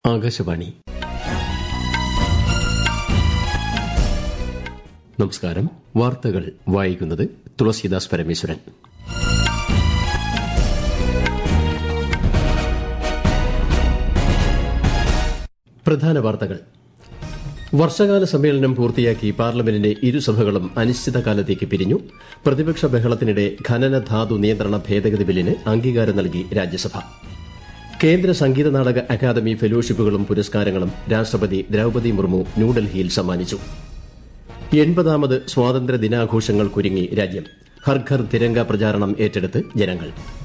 ആകാശവാണി നമസ്കാരം വാർത്തകൾ വായിക്കുന്നത് തുളസീദാസ് പരമേശ്വരൻ പ്രധാന വാർത്തകൾ വർഷകാല സമ്മേളനം പൂർത്തിയാക്കി പാർലമെന്റിന്റെ ഇരുസഭകളും അനിശ്ചിതകാലത്തേക്ക് പിരിഞ്ഞു പ്രതിപക്ഷ ബഹളത്തിനിടെ ഖനന ധാതു നിയന്ത്രണ ഭേദഗതി ബില്ലിന് അംഗീകാരം നൽകി രാജ്യസഭ കേന്ദ്ര സംഗീത നാടക അക്കാദമി ഫെലോഷിപ്പുകളും പുരസ്കാരങ്ങളും രാഷ്ട്രപതി ദ്രൌപദി മുർമു ന്യൂഡൽഹിയിൽ സമ്മാനിച്ചു എൺപതാമത് സ്വാതന്ത്ര്യ ദിനാഘോഷങ്ങൾക്കൊരുങ്ങി രാജ്യം ഹർ ഘർ തിരങ്ക പ്രചാരണം ഏറ്റെടുത്ത് ജനങ്ങൾ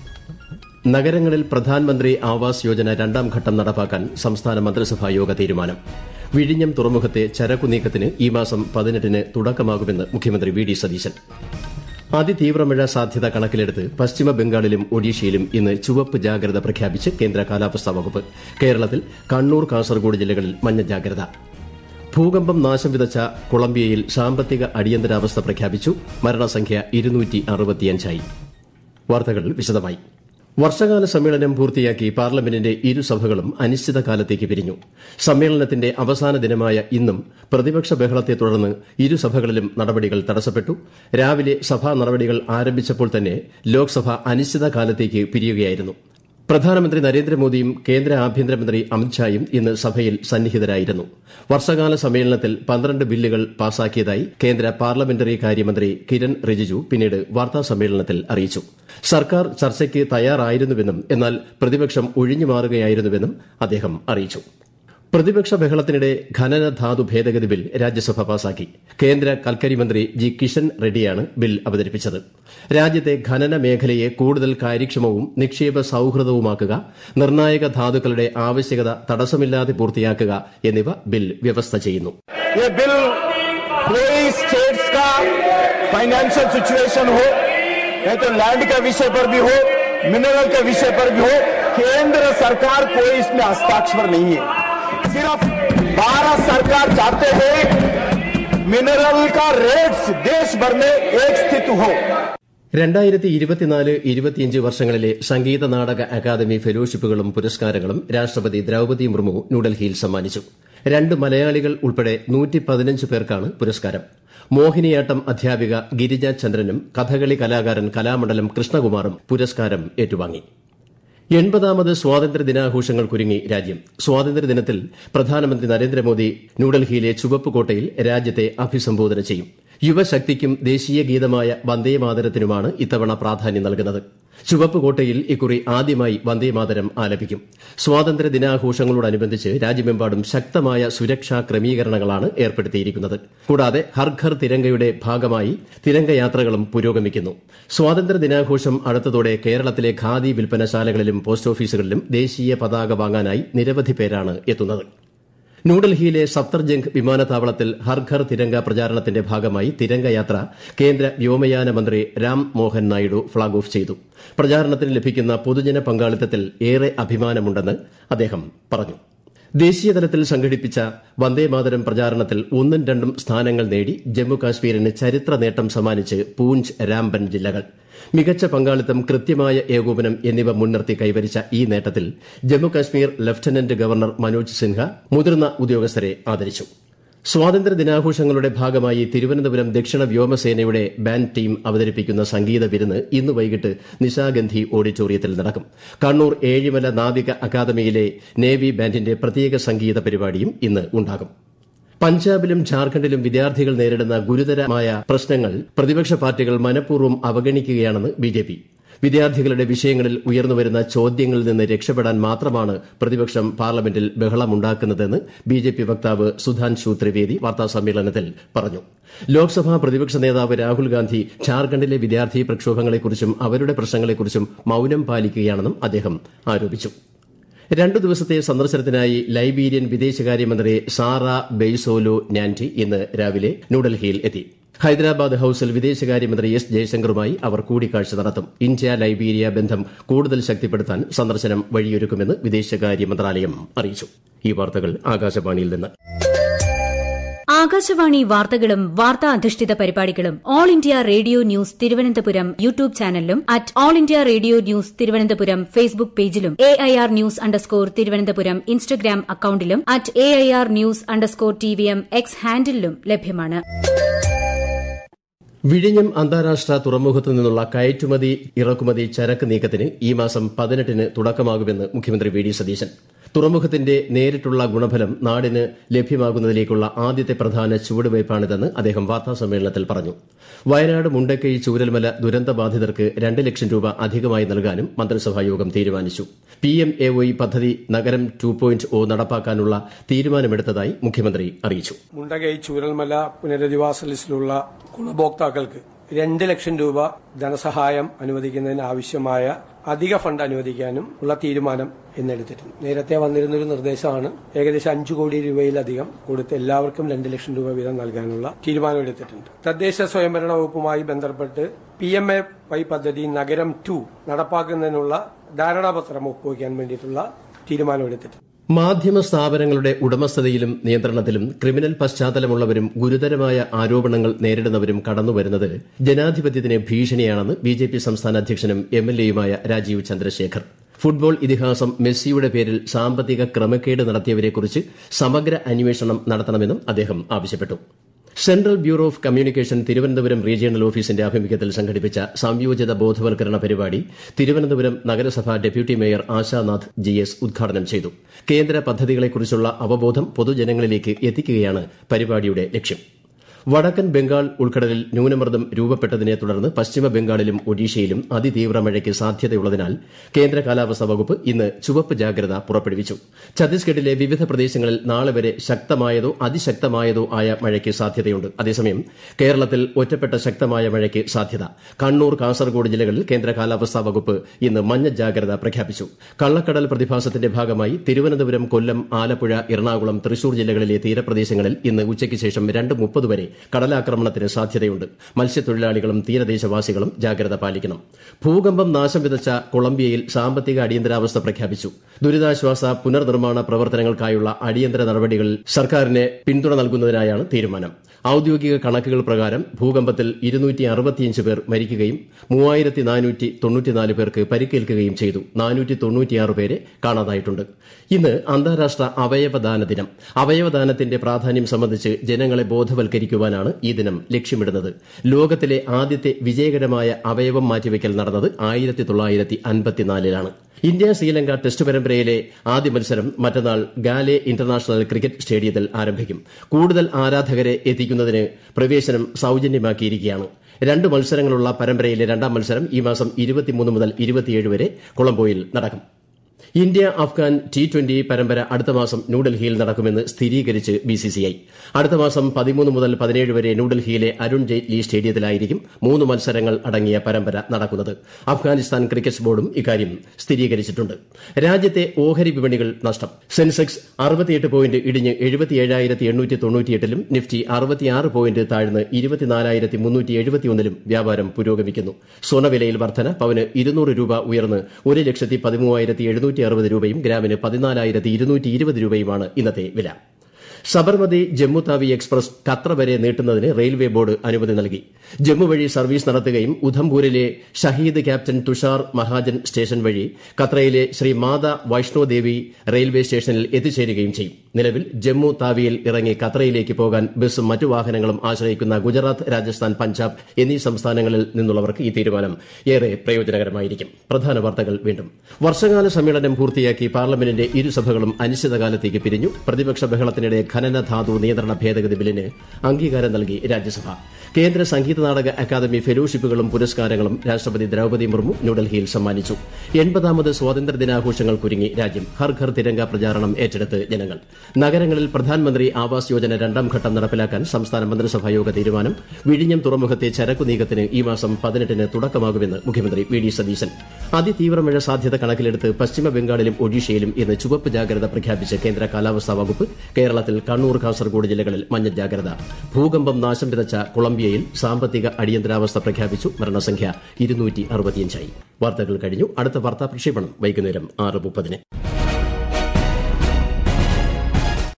നഗരങ്ങളിൽ പ്രധാനമന്ത്രി ആവാസ് യോജന രണ്ടാം ഘട്ടം നടപ്പാക്കാൻ സംസ്ഥാന മന്ത്രിസഭാ യോഗ തീരുമാനം വിഴിഞ്ഞം തുറമുഖത്തെ ചരക്കു നീക്കത്തിന് ഈ മാസം പതിനെട്ടിന് തുടക്കമാകുമെന്ന് മുഖ്യമന്ത്രി വി ഡി സതീശൻ അതിതീവ്ര മഴ സാധ്യത കണക്കിലെടുത്ത് പശ്ചിമ ബംഗാളിലും ഒഡീഷയിലും ഇന്ന് ചുവപ്പ് ജാഗ്രത പ്രഖ്യാപിച്ച് കേന്ദ്ര കാലാവസ്ഥാ വകുപ്പ് കേരളത്തിൽ കണ്ണൂർ കാസർഗോഡ് ജില്ലകളിൽ മഞ്ഞ ജാഗ്രത ഭൂകമ്പം നാശം വിതച്ച കൊളംബിയയിൽ സാമ്പത്തിക അടിയന്തരാവസ്ഥ പ്രഖ്യാപിച്ചു മരണസംഖ്യ ഇരുന്നൂറ്റി അറുപത്തിയഞ്ചായി വാർത്തകൾ വിശദമായി വർഷകാല സമ്മേളനം പൂർത്തിയാക്കി പാർലമെന്റിന്റെ ഇരുസഭകളും അനിശ്ചിതകാലത്തേക്ക് പിരിഞ്ഞു സമ്മേളനത്തിന്റെ അവസാന ദിനമായ ഇന്നും പ്രതിപക്ഷ ബഹളത്തെ തുടർന്ന് ഇരുസഭകളിലും നടപടികൾ തടസ്സപ്പെട്ടു രാവിലെ സഭാ നടപടികൾ ആരംഭിച്ചപ്പോൾ തന്നെ ലോക്സഭ അനിശ്ചിതകാലത്തേക്ക് പിരിയുകയായിരുന്നു പ്രധാനമന്ത്രി നരേന്ദ്രമോദിയും കേന്ദ്ര ആഭ്യന്തരമന്ത്രി അമിത്ഷായും ഇന്ന് സഭയിൽ സന്നിഹിതരായിരുന്നു വർഷകാല സമ്മേളനത്തിൽ പന്ത്രണ്ട് ബില്ലുകൾ പാസാക്കിയതായി കേന്ദ്ര പാർലമെന്ററി കാര്യമന്ത്രി കിരൺ റിജിജു പിന്നീട് വാർത്താസമ്മേളനത്തിൽ അറിയിച്ചു സർക്കാർ ചർച്ചയ്ക്ക് തയ്യാറായിരുന്നുവെന്നും എന്നാൽ പ്രതിപക്ഷം ഒഴിഞ്ഞുമാറുകയായിരുന്നുവെന്നും അദ്ദേഹം അറിയിച്ചു പ്രതിപക്ഷ ബഹളത്തിനിടെ ഖനന ധാതു ഭേദഗതി ബിൽ രാജ്യസഭ പാസാക്കി കേന്ദ്ര കൽക്കരി മന്ത്രി ജി കിഷൻ റെഡ്ഡിയാണ് ബിൽ അവതരിപ്പിച്ചത് രാജ്യത്തെ ഖനന മേഖലയെ കൂടുതൽ കാര്യക്ഷമവും നിക്ഷേപ സൌഹൃദവുമാക്കുക നിർണായക ധാതുക്കളുടെ ആവശ്യകത തടസ്സമില്ലാതെ പൂർത്തിയാക്കുക എന്നിവ ബിൽ വ്യവസ്ഥ ചെയ്യുന്നു ये बिल कोई स्टेट्स का फाइनेंशियल सिचुएशन हो नहीं तो लैंड के विषय पर भी हो मिनरल के विषय पर भी हो केंद्र सरकार कोई इसमें हस्ताक्षर नहीं है सिर्फ भारत सरकार चाहते हैं मिनरल का रेट्स देश भर में एक स्थित हो രണ്ടായിരത്തി ഇരുപത്തിനാല് ഇരുപത്തിയഞ്ച് വർഷങ്ങളിലെ സംഗീത നാടക അക്കാദമി ഫെലോഷിപ്പുകളും പുരസ്കാരങ്ങളും രാഷ്ട്രപതി ദ്രൌപദി മുർമു ന്യൂഡൽഹിയിൽ സമ്മാനിച്ചു രണ്ട് മലയാളികൾ ഉൾപ്പെടെ നൂറ്റി പതിനഞ്ച് പേർക്കാണ് പുരസ്കാരം മോഹിനിയാട്ടം അധ്യാപിക ഗിരിജ ചന്ദ്രനും കഥകളി കലാകാരൻ കലാമണ്ഡലം കൃഷ്ണകുമാറും പുരസ്കാരം ഏറ്റുവാങ്ങി എൺപതാമത് സ്വാതന്ത്ര്യ ദിനാഘോഷങ്ങൾക്കൊരുങ്ങി രാജ്യം സ്വാതന്ത്ര്യദിനത്തിൽ പ്രധാനമന്ത്രി നരേന്ദ്രമോദി ന്യൂഡൽഹിയിലെ ചുവപ്പ് കോട്ടയിൽ രാജ്യത്തെ അഭിസംബോധന ചെയ്യും യുവശക്തിക്കും ദേശീയ ഗീതമായ വന്ദേമാതരത്തിനുമാണ് ഇത്തവണ പ്രാധാന്യം നൽകുന്നത് ചുവപ്പ് കോട്ടയിൽ ഇക്കുറി ആദ്യമായി വന്ദേമാതരം ആലപിക്കും സ്വാതന്ത്ര്യ ദിനാഘോഷങ്ങളോടനുബന്ധിച്ച് രാജ്യമെമ്പാടും ശക്തമായ സുരക്ഷാ ക്രമീകരണങ്ങളാണ് ഏർപ്പെടുത്തിയിരിക്കുന്നത് കൂടാതെ ഹർ ഘർ തിരങ്കയുടെ ഭാഗമായി തിരങ്കയാത്രകളും പുരോഗമിക്കുന്നു സ്വാതന്ത്ര്യ ദിനാഘോഷം അടുത്തതോടെ കേരളത്തിലെ ഖാദി വിൽപ്പനശാലകളിലും പോസ്റ്റ് ഓഫീസുകളിലും ദേശീയ പതാക വാങ്ങാനായി നിരവധി പേരാണ് എത്തുന്നത് ന്യൂഡൽഹിയിലെ സഫ്തർജംഗ് വിമാനത്താവളത്തിൽ ഹർ ഘർ തിരങ്ക പ്രചാരണത്തിന്റെ ഭാഗമായി തിരങ്കയാത്ര കേന്ദ്ര വ്യോമയാന മന്ത്രി രാം മോഹൻ നായിഡു ഫ്ളാഗ് ഓഫ് ചെയ്തു പ്രചാരണത്തിന് ലഭിക്കുന്ന പൊതുജന പങ്കാളിത്തത്തിൽ ഏറെ അഭിമാനമുണ്ടെന്ന് അദ്ദേഹം പറഞ്ഞു ദേശീയതലത്തിൽ സംഘടിപ്പിച്ച വന്ദേമാതരം പ്രചാരണത്തിൽ ഒന്നും രണ്ടും സ്ഥാനങ്ങൾ നേടി ജമ്മുകാശ്മീരിന് ചരിത്ര നേട്ടം സമ്മാനിച്ച് പൂഞ്ച് രാംബൻ ജില്ലകൾ മികച്ച പങ്കാളിത്തം കൃത്യമായ ഏകോപനം എന്നിവ മുൻനിർത്തി കൈവരിച്ച ഈ നേട്ടത്തിൽ ജമ്മുകാശ്മീർ ലഫ്റ്റനന്റ് ഗവർണർ മനോജ് സിൻഹ മുതിർന്ന ഉദ്യോഗസ്ഥരെ ആദരിച്ചു സ്വാതന്ത്ര്യ ദിനാഘോഷങ്ങളുടെ ഭാഗമായി തിരുവനന്തപുരം ദക്ഷിണ വ്യോമസേനയുടെ ബാൻഡ് ടീം അവതരിപ്പിക്കുന്ന സംഗീത വിരുന്ന് ഇന്ന് വൈകിട്ട് നിശാഗന്ധി ഓഡിറ്റോറിയത്തിൽ നടക്കും കണ്ണൂർ ഏഴിമല നാവിക അക്കാദമിയിലെ നേവി ബാൻഡിന്റെ പ്രത്യേക സംഗീത പരിപാടിയും ഇന്ന് ഉണ്ടാകും പഞ്ചാബിലും ഝാർഖണ്ഡിലും വിദ്യാർത്ഥികൾ നേരിടുന്ന ഗുരുതരമായ പ്രശ്നങ്ങൾ പ്രതിപക്ഷ പാർട്ടികൾ മനഃപൂർവ്വം അവഗണിക്കുകയാണെന്ന് ബിജെപി വിദ്യാർത്ഥികളുടെ വിഷയങ്ങളിൽ ഉയർന്നുവരുന്ന ചോദ്യങ്ങളിൽ നിന്ന് രക്ഷപ്പെടാൻ മാത്രമാണ് പ്രതിപക്ഷം പാർലമെന്റിൽ ബഹളമുണ്ടാക്കുന്നതെന്ന് ബിജെപി വക്താവ് സുധാൻഷു ത്രിവേദി വാർത്താസമ്മേളനത്തിൽ പറഞ്ഞു ലോക്സഭാ പ്രതിപക്ഷ നേതാവ് രാഹുൽ ഗാന്ധി ഝാർഖണ്ഡിലെ വിദ്യാർത്ഥി പ്രക്ഷോഭങ്ങളെക്കുറിച്ചും അവരുടെ പ്രശ്നങ്ങളെക്കുറിച്ചും മൌനം പാലിക്കുകയാണെന്നും അദ്ദേഹം ആരോപിച്ചു രണ്ടു ദിവസത്തെ സന്ദർശനത്തിനായി ലൈബീരിയൻ വിദേശകാര്യമന്ത്രി സാറ ബെയ്സോലോ നാൻറ്റി ഇന്ന് രാവിലെ ന്യൂഡൽഹിയിൽ എത്തി ഹൈദരാബാദ് ഹൌസിൽ വിദേശകാര്യമന്ത്രി എസ് ജയശങ്കറുമായി അവർ കൂടിക്കാഴ്ച നടത്തും ഇന്ത്യ ലൈബീരിയ ബന്ധം കൂടുതൽ ശക്തിപ്പെടുത്താൻ സന്ദർശനം വഴിയൊരുക്കുമെന്ന് വിദേശകാര്യ മന്ത്രാലയം അറിയിച്ചു ഈ വാർത്തകൾ ആകാശവാണിയിൽ നിന്ന് ആകാശവാണി വാർത്തകളും വാർത്താ അധിഷ്ഠിത പരിപാടികളും all India radio news Thiruvananthapuram YouTube ചാനലിലും at all India radio news Thiruvananthapuram Facebook പേജിലും A I R news underscore Thiruvananthapuram Instagram അക്കൌണ്ടിലും at A I R news underscore T V M X ഹാൻഡിലും ലഭ്യമാണ് വിഴിഞ്ഞം അന്താരാഷ്ട്ര തുറമുഖത്തു നിന്നുള്ള കയറ്റുമതി ഇറക്കുമതി ചരക്ക് നീക്കത്തിന് ഈ മാസം പതിനെട്ടിന് തുടക്കമാകുമെന്ന് മുഖ്യമന്ത്രി വി ഡി സതീശൻ തുറമുഖത്തിന്റെ നേരിട്ടുള്ള ഗുണഫലം നാടിന് ലഭ്യമാകുന്നതിലേക്കുള്ള ആദ്യത്തെ പ്രധാന ചുവടുവയ്പ്പാണിതെന്ന് അദ്ദേഹം വാർത്താസമ്മേളനത്തിൽ പറഞ്ഞു വയനാട് മുണ്ടക്കൈ ചൂരൽമല ദുരന്തബാധിതർക്ക് രണ്ട് ലക്ഷം രൂപ അധികമായി നൽകാനും മന്ത്രിസഭായോഗം തീരുമാനിച്ചു പിഎംഎവൈ പദ്ധതി നഗരം ടു പോയിന്റ് ഒ നടപ്പാക്കാനുള്ള തീരുമാനമെടുത്തതായി മുഖ്യമന്ത്രി അറിയിച്ചു മുണ്ടകൈ ചൂരൽമല പുനരധിവാസ ലിസ്റ്റിലുള്ള ഗുണഭോക്താക്കൾക്ക് രണ്ട് ലക്ഷം രൂപ ധനസഹായം അനുവദിക്കുന്നതിന് ആവശ്യമായ അധിക ഫണ്ട് അനുവദിക്കാനും ഉള്ള തീരുമാനം എന്നെടുത്തിട്ടുണ്ട് നേരത്തെ വന്നിരുന്നൊരു നിർദ്ദേശമാണ് ഏകദേശം അഞ്ചു കോടി രൂപയിലധികം കൊടുത്ത് എല്ലാവർക്കും രണ്ട് ലക്ഷം രൂപ വീതം നൽകാനുള്ള തീരുമാനമെടുത്തിട്ടുണ്ട് തദ്ദേശ സ്വയംഭരണ വകുപ്പുമായി ബന്ധപ്പെട്ട് പി എം എ വൈ പദ്ധതി നഗരം ടു നടപ്പാക്കുന്നതിനുള്ള ധാരണാപത്രം ഒപ്പുവയ്ക്കാൻ വേണ്ടിയിട്ടുള്ള തീരുമാനമെടുത്തിട്ടുണ്ട് മാധ്യമ സ്ഥാപനങ്ങളുടെ ഉടമസ്ഥതയിലും നിയന്ത്രണത്തിലും ക്രിമിനൽ പശ്ചാത്തലമുള്ളവരും ഗുരുതരമായ ആരോപണങ്ങൾ നേരിടുന്നവരും കടന്നുവരുന്നത് ജനാധിപത്യത്തിന് ഭീഷണിയാണെന്ന് ബിജെപി സംസ്ഥാന അധ്യക്ഷനും എംഎൽഎയുമായ രാജീവ് ചന്ദ്രശേഖർ ഫുട്ബോൾ ഇതിഹാസം മെസ്സിയുടെ പേരിൽ സാമ്പത്തിക ക്രമക്കേട് നടത്തിയവരെക്കുറിച്ച് സമഗ്ര അന്വേഷണം നടത്തണമെന്നും അദ്ദേഹം ആവശ്യപ്പെട്ടു central bureau of communication Thiruvananthapuram regional ഓഫീസിന്റെ ആഭിമുഖ്യത്തിൽ സംഘടിപ്പിച്ച സംയോജിത ബോധവൽക്കരണ പരിപാടി തിരുവനന്തപുരം നഗരസഭ deputy mayor Ashanath G S ഉദ്ഘാടനം ചെയ്തു കേന്ദ്ര പദ്ധതികളെക്കുറിച്ചുള്ള അവബോധം പൊതുജനങ്ങളിലേക്ക് എത്തിക്കുകയാണ് പരിപാടിയുടെ ലക്ഷ്യം വടക്കൻ ബംഗാൾ ഉൾക്കടലിൽ ന്യൂനമർദ്ദം രൂപപ്പെട്ടതിനെ തുടർന്ന് പശ്ചിമ ബംഗാളിലും ഒഡീഷയിലും അതിതീവ്ര മഴയ്ക്ക് സാധ്യതയുള്ളതിനാൽ കേന്ദ്ര കാലാവസ്ഥാ വകുപ്പ് ഇന്ന് ചുവപ്പ് ജാഗ്രത പുറപ്പെടുവിച്ചു ഛത്തീസ്ഗഡിലെ വിവിധ പ്രദേശങ്ങളിൽ നാളെ വരെ ശക്തമായതോ അതിശക്തമായതോ ആയ മഴയ്ക്ക് സാധ്യതയുണ്ട് അതേസമയം കേരളത്തിൽ ഒറ്റപ്പെട്ട ശക്തമായ മഴയ്ക്ക് സാധ്യത കണ്ണൂർ കാസർഗോഡ് ജില്ലകളിൽ കേന്ദ്ര കാലാവസ്ഥാ വകുപ്പ് ഇന്ന് മഞ്ഞ ജാഗ്രത പ്രഖ്യാപിച്ചു കള്ളക്കടൽ പ്രതിഭാസത്തിന്റെ ഭാഗമായി തിരുവനന്തപുരം കൊല്ലം ആലപ്പുഴ എറണാകുളം തൃശൂർ ജില്ലകളിലെ തീരപ്രദേശങ്ങളിൽ ഇന്ന് ഉച്ചയ്ക്ക് ശേഷം രണ്ട് മുപ്പത് വരെ കടലാക്രമണത്തിന് സാധ്യതയുണ്ട് മത്സ്യത്തൊഴിലാളികളും തീരദേശവാസികളും ജാഗ്രത പാലിക്കണം ഭൂകമ്പം നാശം വിതച്ച കൊളംബിയയിൽ സാമ്പത്തിക അടിയന്തരാവസ്ഥ പ്രഖ്യാപിച്ചു ദുരിതാശ്വാസ പുനർനിർമ്മാണ പ്രവർത്തനങ്ങൾക്കായുള്ള അടിയന്തര നടപടികളിൽ സർക്കാരിന് പിന്തുണ നൽകുന്നതിനായാണ് തീരുമാനം ഔദ്യോഗിക കണക്കുകൾ പ്രകാരം ഭൂകമ്പത്തിൽ ഇരുന്നൂറ്റി അറുപത്തിയഞ്ച് പേർ മരിക്കുകയും മൂവായിരത്തി നാനൂറ്റി തൊണ്ണൂറ്റിനാല് പേർക്ക് പരിക്കേൽക്കുകയും ചെയ്തു നാനൂറ്റി തൊണ്ണൂറ്റിയാറ് പേരെ കാണാതായിട്ടുണ്ട് ഇന്ന് അന്താരാഷ്ട്ര അവയവദാന ദിനം അവയവദാനത്തിന്റെ പ്രാധാന്യം സംബന്ധിച്ച് ജനങ്ങളെ ബോധവൽക്കരിക്കുവാനാണ് ഈ ദിനം ലക്ഷ്യമിടുന്നത് ലോകത്തിലെ ആദ്യത്തെ വിജയകരമായ അവയവം മാറ്റിവെക്കൽ നടന്നത് ആയിരത്തി തൊള്ളായിരത്തി അൻപത്തിനാലിലാണ് ഇന്ത്യ ശ്രീലങ്ക ടെസ്റ്റ് പരമ്പരയിലെ ആദ്യ മത്സരം മറ്റന്നാൾ ഗാലെ ഇന്റർനാഷണൽ ക്രിക്കറ്റ് സ്റ്റേഡിയത്തിൽ ആരംഭിക്കും കൂടുതൽ ആരാധകരെ എത്തിക്കുന്നതിന് പ്രവേശനം സൌജന്യമാക്കിയിരിക്കുകയാണ് രണ്ട് മത്സരങ്ങളുള്ള പരമ്പരയിലെ രണ്ടാം മത്സരം ഈ മാസം മുതൽ വരെ കൊളംബോയിൽ നടക്കും ഇന്ത്യ അഫ്ഗാൻ ടി ട്വന്റി പരമ്പര അടുത്ത മാസം ന്യൂഡൽഹിയിൽ നടക്കുമെന്ന് സ്ഥിരീകരിച്ച് ബിസിസിഐ അടുത്ത മാസം പതിമൂന്ന് മുതൽ പതിനേഴ് വരെ ന്യൂഡൽഹിയിലെ അരുൺ ജെയ്റ്റ്ലി സ്റ്റേഡിയത്തിലായിരിക്കും മൂന്ന് മത്സരങ്ങൾ അടങ്ങിയ പരമ്പര നടക്കുന്നത് അഫ്ഗാനിസ്ഥാൻ ക്രിക്കറ്റ് ബോർഡും ഇക്കാര്യം സ്ഥിരീകരിച്ചിട്ടുണ്ട് രാജ്യത്തെ ഓഹരി വിപണികൾ നഷ്ടം സെൻസെക്സ് അറുപത്തിയെട്ട് പോയിന്റ് ഇടിഞ്ഞ് എഴുപത്തിയേഴായിരത്തി എണ്ണൂറ്റി തൊണ്ണൂറ്റിയെട്ടിലും നിഫ്റ്റി അറുപത്തിയാറ് പോയിന്റ് താഴ്ന്ന് ഇരുപത്തിനാലായിരത്തി മുന്നൂറ്റി എഴുപത്തിയൊന്നിലും വ്യാപാരം പുരോഗമിക്കുന്നു സ്വർണ്ണവിലയിൽ വർധന പവന് ഇരുന്നൂറ് രൂപ ഉയർന്ന് ഒരു ലക്ഷത്തി പതിമൂവായിരത്തി എഴുന്നൂറ്റി അറുപത് രൂപയും ഗ്രാമിന് പതിനാലായിരത്തി ഇരുന്നൂറ്റി ഇരുപത് രൂപയുമാണ് ഇന്നത്തെ വില സബർമതി ജമ്മു താവി എക്സ്പ്രസ് ഖത്ര വരെ നീട്ടുന്നതിന് റെയിൽവേ ബോർഡ് അനുമതി നൽകി ജമ്മു വഴി സർവീസ് നടത്തുകയും ഉധംപൂരിലെ ഷഹീദ് ക്യാപ്റ്റൻ തുഷാർ മഹാജൻ സ്റ്റേഷൻ വഴി ഖത്രയിലെ ശ്രീ മാത വൈഷ്ണോദേവി റെയിൽവേ സ്റ്റേഷനിൽ എത്തിച്ചേരുകയും ചെയ്യും നിലവിൽ ജമ്മു താവിയിൽ ഇറങ്ങി ഖത്രയിലേക്ക് പോകാൻ ബസ്സും മറ്റു വാഹനങ്ങളും ആശ്രയിക്കുന്ന ഗുജറാത്ത് രാജസ്ഥാൻ പഞ്ചാബ് എന്നീ സംസ്ഥാനങ്ങളിൽ നിന്നുള്ളവർക്ക് ഈ തീരുമാനം ഏറെ പ്രയോജനകരമായിരിക്കും പ്രധാന വാർത്തകൾ വീണ്ടും വർഷകാല സമ്മേളനം പൂർത്തിയാക്കി പാർലമെന്റിന്റെ ഇരുസഭകളും അനിശ്ചിതകാലത്തേക്ക് പിരിഞ്ഞു പ്രതിപക്ഷ ബഹളത്തിനിടെ ഖനന ധാതു നിയന്ത്രണ ഭേദഗതി ബില്ലിന് അംഗീകാരം നൽകി രാജ്യസഭ കേന്ദ്ര സംഗീത നാടക അക്കാദമി ഫെലോഷിപ്പുകളും പുരസ്കാരങ്ങളും രാഷ്ട്രപതി ദ്രൌപദി മുർമു ന്യൂഡൽഹിയിൽ സമ്മാനിച്ചു എൺപതാമത് സ്വാതന്ത്ര്യ ദിനാഘോഷങ്ങൾക്കൊരുങ്ങി രാജ്യം ഹർ ഘർ തിരങ്ക പ്രചാരണം ഏറ്റെടുത്ത് ജനങ്ങൾ നഗരങ്ങളിൽ പ്രധാനമന്ത്രി ആവാസ് യോജന രണ്ടാം ഘട്ടം നടപ്പിലാക്കാൻ സംസ്ഥാന മന്ത്രിസഭായോഗ തീരുമാനം വിഴിഞ്ഞം തുറമുഖത്തെ ചരക്കു നീക്കത്തിന് ഈ മാസം പതിനെട്ടിന് തുടക്കമാകുമെന്ന് മുഖ്യമന്ത്രി വി ഡി സതീശൻ അതിതീവ്ര മഴ സാധ്യത കണക്കിലെടുത്ത് പശ്ചിമ ബംഗാളിലും ഒഡീഷയിലും ഇന്ന് ചുവപ്പ് ജാഗ്രത പ്രഖ്യാപിച്ച് കേന്ദ്ര കാലാവസ്ഥാ വകുപ്പ് കേരളത്തിൽ കണ്ണൂർ കാസർഗോഡ് ജില്ലകളിൽ മഞ്ഞ ജാഗ്രത ഭൂകമ്പം നാശം വിതച്ച കൊളംബിയയിൽ സാമ്പത്തിക അടിയന്തരാവസ്ഥ പ്രഖ്യാപിച്ചു മരണസംഖ്യ ഇരുന്നൂറ്റി അറുപത്തിയഞ്ചായി വാർത്തകൾ കഴിഞ്ഞു അടുത്ത വാർത്താ പ്രക്ഷേപണം വൈകുന്നേരം ആറ് മുപ്പതിന്